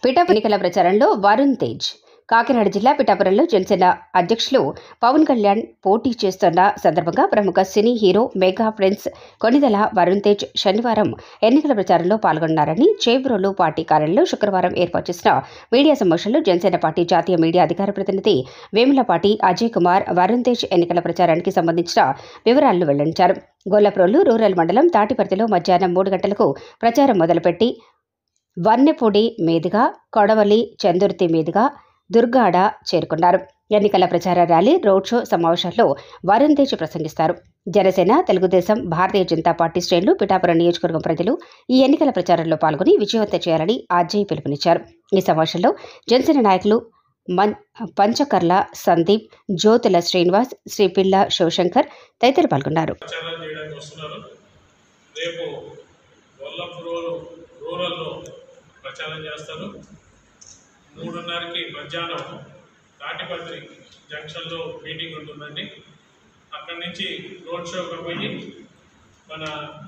పిఠాపు ఎన్నికల ప్రచారంలో వరుణ్ తేజ్ కాకినాడ జిల్లా పిఠాపురంలో జనసేన అధ్యక్షులు పవన్ కళ్యాణ్ పోటీ చేస్తున్న సందర్భంగా ప్రముఖ cine hero mega prince Konidela Varun Tej శనివారం ఎన్నికల ప్రచారంలో పాల్గొన్నారని చేబ్రోలు పార్టీ కార్యాలయంలో శుక్రవారం ఏర్పాటు చేసిన మీడియా సమావేశంలో జనసేన పార్టీ జాతీయ మీడియా అధికార ప్రతినిధి వేములపాటి అజయ్ కుమార్ వరుణ్ తేజ్ ఎన్నికల ప్రచారానికి సంబంధించిన వివరాలను వెల్లడించారు గొల్లప్రోలు రూరల్ మండలం తాటిపర్తిలో మధ్యాహ్నం మూడు గంటలకు ప్రచారం మొదలుపెట్టి వన్నెపూడి మీదుగా కొడవలి చందుర్తి మీదుగా దుర్గాడ చేరుకున్నారు ఎన్నికల ప్రచార ర్యాలీ రోడ్ షో సమావేశాల్లో వరుణ్ తేజ్ ప్రసంగిస్తారు జనసేన తెలుగుదేశం భారతీయ జనతా పార్టీ శ్రేణులు పిఠాపురం నియోజకవర్గం ప్రజలు ఈ ఎన్నికల ప్రచారంలో పాల్గొని విజయవంతం చేయాలని అజయ్ పిలుపునిచ్చారు ఈ సమావేశంలో జనసేన నాయకులు మన్ పంచకర్ల సందీప్ జ్యోతుల శ్రీనివాస్ శ్రీపిల్ల శివశంకర్ తదితరులు పాల్గొన్నారు ప్రచారం చేయడానికి వస్తున్నారు రేపు వల్లపురోలు రూరల్లో ప్రచారం చేస్తారు మూడున్నరకి మధ్యాహ్నం తాటిపత్రి జంక్షన్లో మీటింగ్ ఉంటుందండి అక్కడి నుంచి రోడ్ షోకి పోయి మన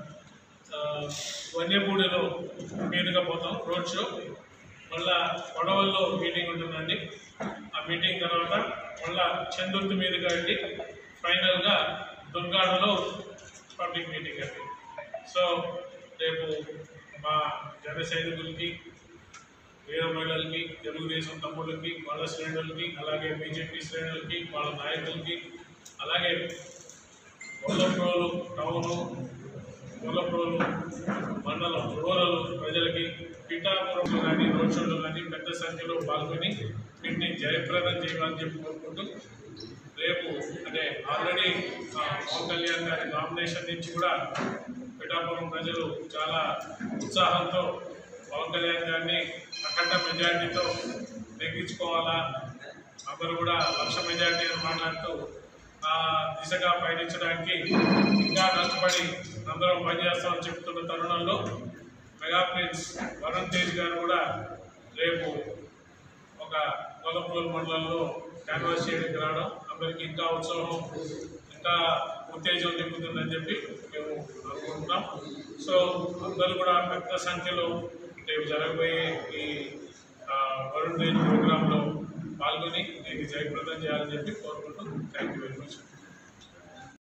ఆ, వన్యపూడిలో మీదుగా పోతాం రోడ్ షో మళ్ళా కొడవల్లో మీటింగ్ ఉంటుందండి ఆ మీటింగ్ తర్వాత మళ్ళా చందుర్తి మీదుగా వెళ్ళి ఫైనల్గా దుర్గాడలో పబ్లిక్ మీటింగ్ అండి సో రేపు మా జన సైనికులకి వీర మహిళలకి తెలుగుదేశం తమ్ముళ్ళకి వాళ్ళ శ్రేణులకి అలాగే బీజేపీ శ్రేణులకి వాళ్ళ నాయకులకి అలాగే గొల్లప్రోలు టౌను గొల్లప్రోలు మండలం రూరల్ ప్రజలకి పిఠాపురంలో కానీ రోడ్ షోలో కానీ పెద్ద సంఖ్యలో పాల్గొని వీటిని జయప్రదం చేయాలని చెప్పి కోరుకుంటూ రేపు అంటే ఆల్రెడీ ఆ, పవన్ కళ్యాణ్ గారి నామినేషన్ నుంచి కూడా పిఠాపురం ప్రజలు చాలా ఉత్సాహంతో పవన్ కళ్యాణ్ గారిని అఖండ మెజార్టీతో నెగ్గించుకోవాలా అందరూ కూడా లక్ష మెజార్టీ అని మాట్లాడుతూ ఆ దిశగా పయనించడానికి ఇంకా కష్టపడి అందరం పనిచేస్తామని చెప్తున్న తరుణంలో మెగా ప్రిన్స్ వరుణ్ తేజ్ గారు కూడా రేపు ఒక గొల్లపూల్ మండలంలో క్యాన్వాస్ చేయడానికి రావడం అందరికీ ఇంకా ఉత్సాహం ఇంకా ఉత్తేజం నింపుతుందని చెప్పి మేము అనుకుంటున్నాం సో అందరూ కూడా పెద్ద సంఖ్యలో రేపు జరగబోయే ఈ ఆ, వరుణ్ తేజ్ ప్రోగ్రాంలో పాల్గొని దీన్ని జయప్రదం చేయాలని చెప్పి కోరుకుంటూ థ్యాంక్ యూ వెరీ మచ్